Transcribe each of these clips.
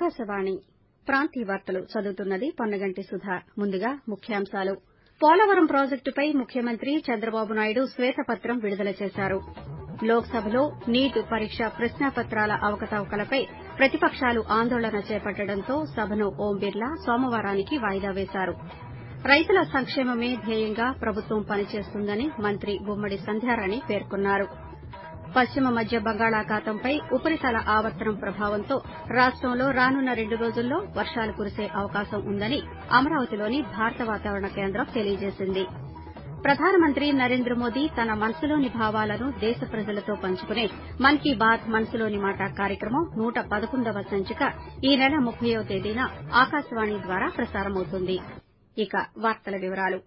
ఆకాశవాణి ప్రాంతీయ వార్తలు చదువుతున్నది పొన్నగంటి సుధ ముందుగా ముఖ్యాంశాలు పోలవరం ప్రాజెక్టుపై ముఖ్యమంత్రి చంద్రబాబు నాయుడు శ్వేతపత్రం విడుదల చేశారు లోక్సభలో నీట్ పరీక్ష ప్రశ్నాపత్రాల అవకతవకలపై ప్రతిపకాలు ఆందోళన చేపట్టడంతో సభను ఓం బిర్లా సోమవారానికి వాయిదా వేశారు రైతుల సంక్షేమమే ధ్యేయంగా ప్రభుత్వం పనిచేస్తుందని మంత్రి గుమ్మడి సంధ్యారాణి పేర్కొన్నారు పశ్చిమ మధ్య బంగాళాఖాతంపై ఉపరితల ఆవర్తనం ప్రభావంతో రాష్టంలో రానున్న రెండు రోజుల్లో వర్షాలు కురిసే అవకాశం ఉందని అమరావతిలోని భారత వాతావరణ కేంద్రం తెలియజేసింది ప్రధానమంత్రి నరేంద్ర మోదీ తన మనసులోని భావాలను దేశ ప్రజలతో పంచుకునే మన్ కీ బాత్ మనసులోని మాట కార్యక్రమం నూట పదకొండవ సంచిక ఈ నెల ముప్పైవ తేదీన ఆకాశవాణి ద్వారా ప్రసారమవుతుంది ఇక వార్తల వివరాలు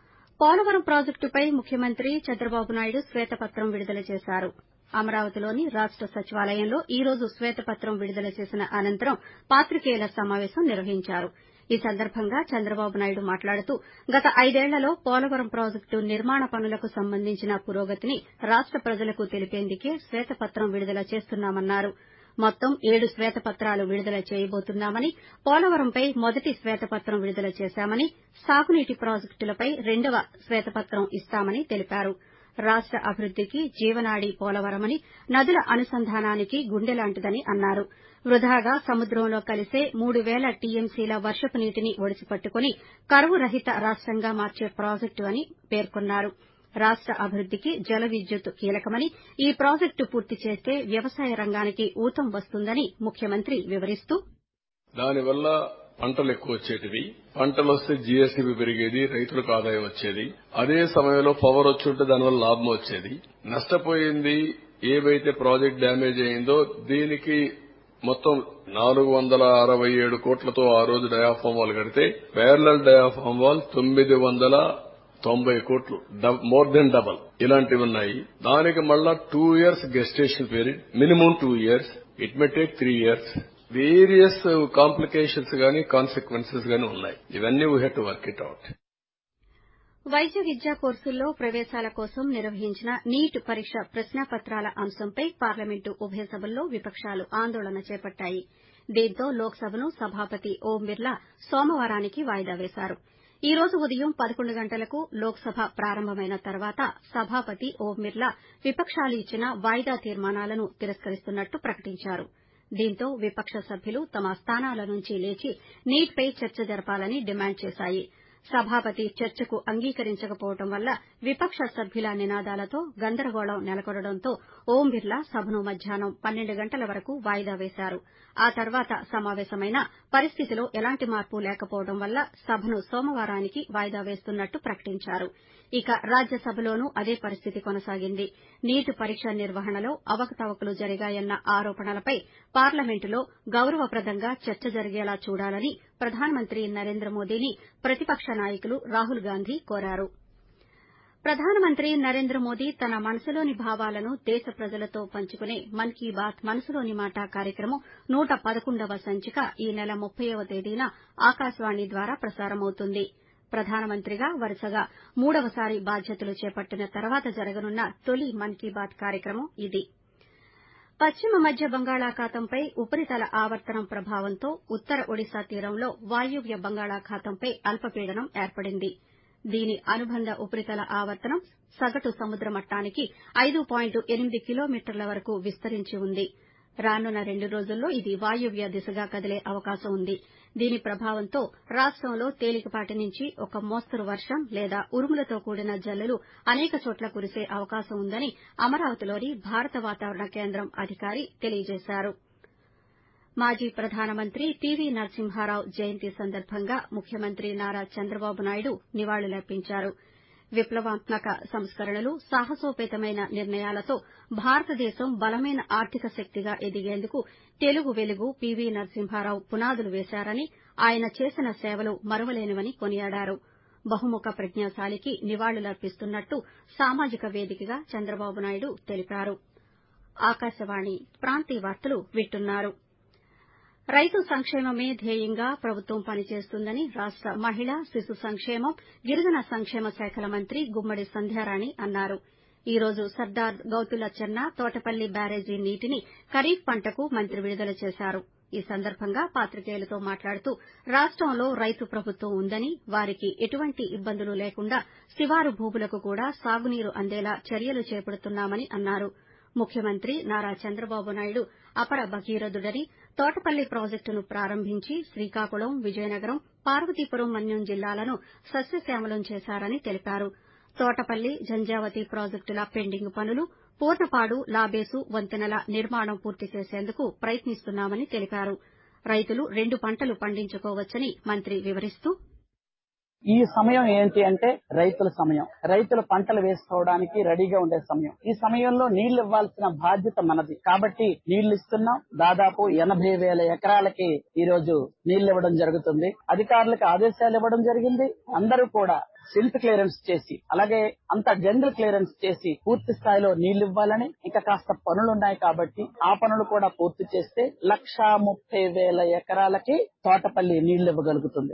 పోలవరం ప్రాజెక్టుపై ముఖ్యమంత్రి చంద్రబాబు నాయుడు శ్వేతపత్రం విడుదల చేశారు అమరావతిలోని రాష్ట సచివాలయంలో ఈ రోజు శ్వేతపత్రం విడుదల చేసిన అనంతరం పాత్రికేయుల సమావేశం నిర్వహించారు ఈ సందర్భంగా చంద్రబాబు నాయుడు మాట్లాడుతూ గత ఐదేళ్లలో పోలవరం ప్రాజెక్టు నిర్మాణ పనులకు సంబంధించిన పురోగతిని రాష్ట ప్రజలకు తెలిపేందుకే శ్వేతపత్రం విడుదల చేస్తున్నామన్నారు మొత్తం ఏడు శ్వేతపత్రాలు విడుదల చేయబోతున్నామని పోలవరంపై మొదటి శ్వేతపత్రం విడుదల చేశామని సాగునీటి ప్రాజెక్టులపై రెండవ శ్వేతపత్రం ఇస్తామని తెలిపారు రాష్ట అభివృద్దికి జీవనాడి పోలవరమని నదుల అనుసంధానానికి గుండెలాంటిదని అన్నారు వృథాగా సముద్రంలో కలిసే మూడు పేల టీఎంసీల వర్షపు నీటిని ఒడిసిపట్టుకుని కరువు రహిత రాష్టంగా మార్చే ప్రాజెక్టు అని పేర్కొన్నారు రాష్ట అభివృద్దికి జల విద్యుత్ కీలకమని ఈ ప్రాజెక్టు పూర్తి చేస్తే వ్యవసాయ రంగానికి ఊతం వస్తుందని ముఖ్యమంత్రి వివరిస్తూ దానివల్ల పంటలు ఎక్కువ వచ్చేటివి పంటలు వస్తే జీఎస్టీపీ పెరిగేది రైతులకు ఆదాయం వచ్చేది అదే సమయంలో పవర్ వచ్చుంటే దానివల్ల లాభం వచ్చేది నష్టపోయింది ఏవైతే ప్రాజెక్ట్ డ్యామేజ్ అయిందో దీనికి మొత్తం నాలుగు వందల అరవై ఏడు కోట్లతో ఆ రోజు డయాఫామ్ వాల్ కడితే పేర్లల్ డయాఫామ్ వాల్ తొమ్మిది వందల తొంభై కోట్లు మోర్ దెన్ డబల్ ఇలాంటివి ఉన్నాయి దానికి మళ్ళా two years gestation period minimum two years it may take three years various complications గానీ కాన్సిక్వెన్సెస్ గానీ ఉన్నాయి ఇవన్నీ we have to work it out వైద్య విద్యా కోర్సుల్లో ప్రవేశాల కోసం నిర్వహించిన నీట్ పరీక్ష ప్రశ్నాపత్రాల అంశంపై పార్లమెంటు ఉభయ సభల్లో విపకాలు ఆందోళన చేపట్టాయి దీంతో లోక్సభను సభాపతి ఓం బిర్లా సోమవారానికి వాయిదా వేశారు ఈ రోజు ఉదయం పదకొండు గంటలకు లోక్సభ ప్రారంభమైన తర్వాత సభాపతి ఓం బిర్లా విపకాలు ఇచ్చిన వాయిదా తీర్మానాలను తిరస్కరిస్తున్నట్లు ప్రకటించారు దీంతో విపక్ష సభ్యులు తమ స్థానాల నుంచి లేచి నీట్పై చర్చ జరపాలని డిమాండ్ చేశాయి సభాపతి చర్చకు అంగీకరించకపోవడం వల్ల విపక్ష సభ్యుల నినాదాలతో గందరగోళం నెలకొనడంతో ఓం బిర్లా సభను మధ్యాహ్నం పన్నెండు గంటల వరకు వాయిదా వేశారు ఆ తర్వాత సమావేశమైన పరిస్థితిలో ఎలాంటి మార్పు లేకపోవడం వల్ల సభను సోమవారానికి వాయిదా వేస్తున్నట్టు ప్రకటించారు ఇక రాజ్యసభలోనూ అదే పరిస్థితి కొనసాగింది నీట్ పరీక్ష నిర్వహణలో అవకతవకలు జరిగాయన్న ఆరోపణలపై పార్లమెంటులో గౌరవప్రదంగా చర్చ జరిగేలా చూడాలని ప్రధానమంత్రి నరేంద్ర మోదీని ప్రతిపక్ష నాయకులు రాహుల్ గాంధీ కోరారు ప్రధానమంత్రి నరేంద్ర మోదీ తన మనసులోని భావాలను దేశ ప్రజలతో పంచుకునే మన్ కీ బాత్ మనసులోని మాట కార్యక్రమం నూట పదకొండవ సంచిక ఈ నెల ముప్పైవ తేదీన ఆకాశవాణి ద్వారా ప్రసారమవుతుంది ప్రధానమంత్రిగా వరుసగా మూడవసారి బాధ్యతలు చేపట్టిన తర్వాత జరగనున్న తొలి మన్ కీ బాత్ కార్యక్రమం ఇది పశ్చిమ మధ్య బంగాళాఖాతంపై ఉపరితల ఆవర్తనం ప్రభావంతో ఉత్తర ఒడిశా తీరంలో వాయువ్య బంగాళాఖాతంపై అల్పపీడనం ఏర్పడింది దీని అనుబంధ ఉపరితల ఆవర్తనం సగటు సముద్ర మట్టానికి ఐదు పాయింట్ ఎనిమిది కిలోమీటర్ల వరకు విస్తరించి ఉంది రానున్న రెండు రోజుల్లో ఇది వాయువ్య దిశగా కదిలే అవకాశం ఉంది దీని ప్రభావంతో రాష్టంలో తేలికపాటి నుంచి ఒక మోస్తరు వర్షం లేదా ఉరుములతో కూడిన జల్లులు అనేక చోట్ల కురిసే అవకాశం ఉందని అమరావతిలోని భారత వాతావరణ కేంద్రం అధికారి తెలియజేశారు మాజీ ప్రధానమంత్రి పీవీ నరసింహారావు జయంతి సందర్భంగా ముఖ్యమంత్రి నారా చంద్రబాబు నాయుడు నివాళులర్పించారు విప్లవాత్మక సంస్కరణలు సాహసోపేతమైన నిర్ణయాలతో భారతదేశం బలమైన ఆర్థిక శక్తిగా ఎదిగేందుకు తెలుగు వెలుగు పీవీ నరసింహారావు పునాదులు వేశారని ఆయన చేసిన సేవలు మరువలేనివని కొనియాడారు బహుముఖ ప్రజ్ఞాశాలికి నివాళులర్పిస్తున్నట్టు సామాజిక వేదికగా చంద్రబాబు నాయుడు తెలిపారు ఆకాశవాణి ప్రాంతీయ వార్తలు వింటున్నారు రైతు సంక్షేమమే ధ్యేయంగా ప్రభుత్వం పనిచేస్తుందని రాష్ట మహిళా శిశు సంక్షేమం గిరిజన సంక్షేమ శాఖల మంత్రి గుమ్మడి సంధ్యారాణి అన్నారు ఈ రోజు సర్దార్ గౌతులచ్చన్న తోటపల్లి బ్యారేజీ నీటిని ఖరీఫ్ పంటకు మంత్రి విడుదల చేశారు ఈ సందర్భంగా పాతికేయులతో మాట్లాడుతూ రాష్టంలో రైతు ప్రభుత్వం ఉందని వారికి ఎటువంటి ఇబ్బందులు లేకుండా శివారు భూములకు కూడా సాగునీరు అందేలా చర్యలు చేపడుతున్నామని అన్నారు ముఖ్యమంత్రి నారా చంద్రబాబు నాయుడు అపర భగీరథుడని తోటపల్లి ప్రాజెక్టును ప్రారంభించి శ్రీకాకుళం విజయనగరం పార్వతీపురం మన్యం జిల్లాలను సస్యశ్యామలం చేశారని తెలిపారు తోటపల్లి జంజావతి ప్రాజెక్టుల పెండింగ్ పనులు పూర్ణపాడు లాబేసు వంతెనల నిర్మాణం పూర్తి చేసేందుకు ప్రయత్నిస్తున్నామని తెలిపారు రైతులు రెండు పంటలు పండించుకోవచ్చని మంత్రి వివరిస్తూ ఈ సమయం ఏంటి అంటే రైతుల సమయం రైతులు పంటలు వేసుకోవడానికి రెడీగా ఉండే సమయం ఈ సమయంలో నీళ్లు ఇవ్వాల్సిన బాధ్యత మనది కాబట్టి నీళ్లు ఇస్తున్నాం దాదాపు ఎనభై వేల ఎకరాలకి ఈ రోజు నీళ్లు ఇవ్వడం జరుగుతుంది అధికారులకు ఆదేశాలు ఇవ్వడం జరిగింది అందరూ కూడా సిల్ట్ క్లియరెన్స్ చేసి అలాగే అంత జనరల్ క్లియరెన్స్ చేసి పూర్తి స్థాయిలో నీళ్లు ఇవ్వాలని ఇంకా కాస్త పనులు ఉన్నాయి కాబట్టి ఆ పనులు కూడా పూర్తి చేస్తే లక్షా ముప్పై వేల ఎకరాలకి తోటపల్లి నీళ్లు ఇవ్వగలుగుతుంది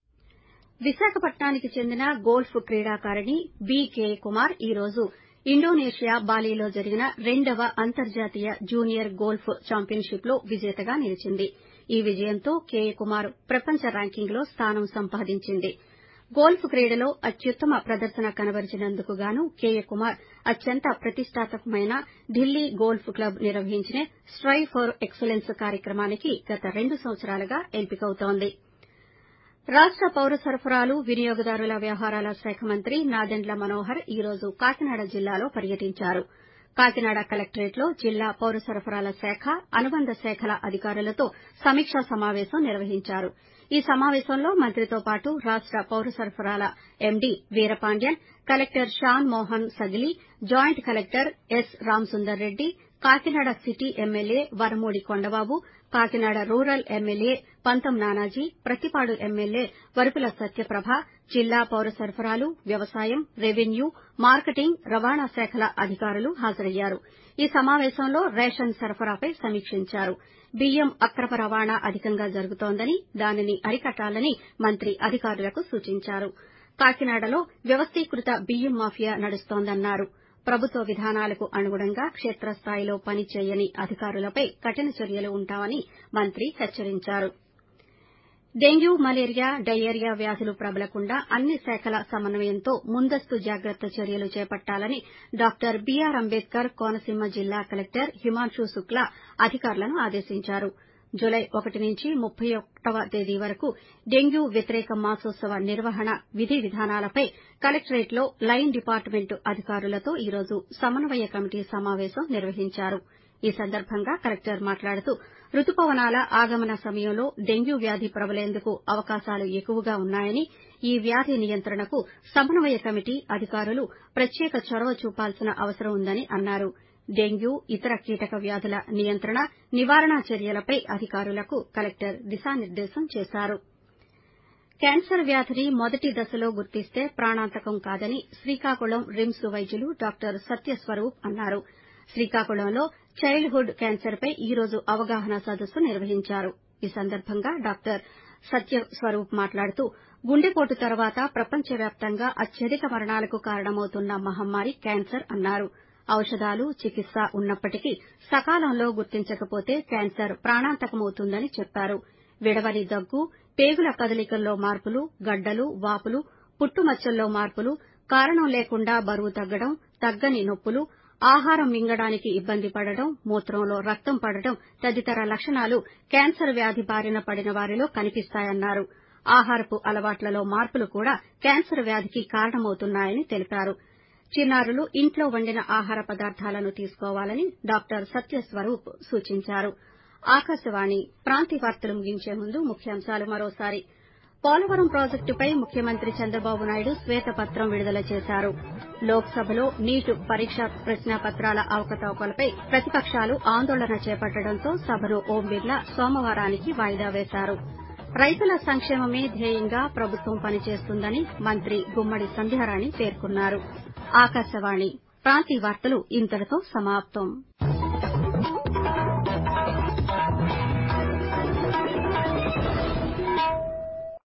విశాఖపట్నానికి చెందిన గోల్ఫ్ క్రీడాకారిణి బీకే కుమార్ ఈ రోజు ఇండోనేషియా బాలీలో జరిగిన రెండవ అంతర్జాతీయ జూనియర్ గోల్ఫ్ ఛాంపియన్షిప్ లో విజేతగా నిలిచింది ఈ విజయంతో కేఏ కుమార్ ప్రపంచ ర్యాంకింగ్లో స్థానం సంపాదించింది గోల్ఫ్ క్రీడలో అత్యుత్తమ ప్రదర్శన కనబరిచినందుకు గాను కేఏ కుమార్ అత్యంత ప్రతిష్టాత్మకమైన ఢిల్లీ గోల్ఫ్ క్లబ్ నిర్వహించిన స్టైవ్ ఫర్ ఎక్సలెన్స్ కార్యక్రమానికి గత రెండు సంవత్సరాలుగా ఎంపికవుతోంది రాష్ట పౌర సరఫరాలు వినియోగదారుల వ్యవహారాల శాఖ మంత్రి నాదెండ్ల మనోహర్ ఈ రోజు కాకినాడ జిల్లాలో పర్యటించారు కాకినాడ కలెక్టరేట్లో జిల్లా పౌర సరఫరాల శాఖ అనుబంధ శాఖల అధికారులతో సమీక్షా సమావేశం నిర్వహించారు ఈ సమావేశంలో మంత్రితో పాటు రాష్ట పౌర సరఫరాల MD Veerapandian collector Shan Mohan Sagili joint collector S Ramasundar Reddy Kakinada city MLA Varamudi Kondababu Kakinada rural MLA Pantham Nanaji Prathipadu MLA Varupula Satyaprabha జిల్లా పౌర సరఫరాలు వ్యవసాయం రెవెన్యూ మార్కెటింగ్ రవాణా శాఖల అధికారులు హాజరయ్యారు ఈ సమావేశంలో రేషన్ సరఫరాపై సమీక్షించారు బియ్యం అక్రమ రవాణా అధికంగా జరుగుతోందని దానిని అరికట్టాలని మంత్రి అధికారులకు సూచించారు కాకినాడలో వ్యవస్థీకృత బియ్యం మాఫియా నడుస్తోందన్నారు ప్రభుత్వ విధానాలకు అనుగుణంగా క్షేత్రస్థాయిలో పనిచేయని అధికారులపై కఠిన చర్యలు ఉంటామని మంత్రి హెచ్చరించారు డెంగ్యూ మలేరియా డయేరియా వ్యాధులు ప్రబలకుండా అన్ని శాఖల సమన్వయంతో ముందస్తు జాగ్రత్త చర్యలు చేపట్టాలని డాక్టర్ బీఆర్ అంబేద్కర్ కోనసీమ జిల్లా కలెక్టర్ హిమాంశు శుక్లా అధికారులను ఆదేశించారు జులై ఒకటి నుంచి ముప్పై ఒకటవ తేదీ వరకు డెంగ్యూ వ్యతిరేక మాసోత్సవ నిర్వహణ విధి విధానాలపై కలెక్టరేట్లో లైన్ డిపార్ట్మెంట్ అధికారులతో ఈ రోజు సమన్వయ కమిటీ సమావేశం నిర్వహించారు ఈ సందర్భంగా కలెక్టర్ మాట్లాడుతూ రుతుపవనాల ఆగమన సమయంలో డెంగ్యూ వ్యాధి ప్రబలేందుకు అవకాశాలు ఎక్కువగా ఉన్నాయని ఈ వ్యాధి నియంత్రణకు సమన్వయ కమిటీ అధికారులు ప్రత్యేక చొరవ చూపాల్సిన అవసరం ఉందని అన్నారు డెంగ్యూ ఇతర కీటక వ్యాధుల నియంత్రణ నివారణ చర్యలపై అధికారులకు కలెక్టర్ దిశానిర్దేశం చేశారు క్యాన్సర్ వ్యాధిని మొదటి దశలో గుర్తిస్తే ప్రాణాంతకం కాదని శ్రీకాకుళం రిమ్స్ వైద్యులు డాక్టర్ సత్యస్వరూప్ అన్నారు శ్రీకాకుళంలో చైల్డ్ హుడ్ క్యాన్సర్పై ఈ రోజు అవగాహన సదస్సు నిర్వహించారు ఈ సందర్భంగా డాక్టర్ సత్యస్వరూప్ మాట్లాడుతూ గుండెపోటు తర్వాత ప్రపంచవ్యాప్తంగా అత్యధిక మరణాలకు కారణమవుతున్న మహమ్మారి క్యాన్సర్ అన్నారు ఔషధాలు చికిత్స ఉన్నప్పటికీ సకాలంలో గుర్తించకపోతే క్యాన్సర్ ప్రాణాంతకమవుతుందని చెప్పారు విడవని దగ్గు పేగుల కదలికల్లో మార్పులు గడ్డలు వాపులు పుట్టుమచ్చల్లో మార్పులు కారణం లేకుండా బరువు తగ్గడం తగ్గని నొప్పులు ఆహారం మింగడానికి ఇబ్బంది పడడం మూత్రంలో రక్తం పడడం తదితర లక్షణాలు క్యాన్సర్ వ్యాధి బారిన పడిన వారిలో కనిపిస్తాయన్నారు ఆహారపు అలవాట్లలో మార్పులు కూడా క్యాన్సర్ వ్యాధికి కారణమవుతున్నాయని తెలిపారు చిన్నారులు ఇంట్లో వండిన ఆహార పదార్థాలను తీసుకోవాలని డాక్టర్ సత్యస్వరూప్ సూచించారు ఆకాశవాణి ప్రాంతీయ వార్తలు ముగించే ముందు ముఖ్యాంశాలు మరోసారి పోలవరం ప్రాజెక్టుపై ముఖ్యమంత్రి చంద్రబాబు నాయుడు శ్వేతపత్రం విడుదల చేశారు లోక్సభలో నీట్ పరీక్ష ప్రశ్నాపత్రాల అవకతవకలపై ప్రతిపక్షాలు ఆందోళన చేపట్టడంతో సభను ఓం బిర్లా సోమవారానికి వాయిదా వేశారు రైతుల సంక్షేమమే ధ్యేయంగా ప్రభుత్వం పనిచేస్తుందని మంత్రి గుమ్మడి సంధ్యారాణి పేర్కొన్నారు ఆకాశవాణి ప్రాంతీయ వార్తలు ఇంతటితో సమాప్తం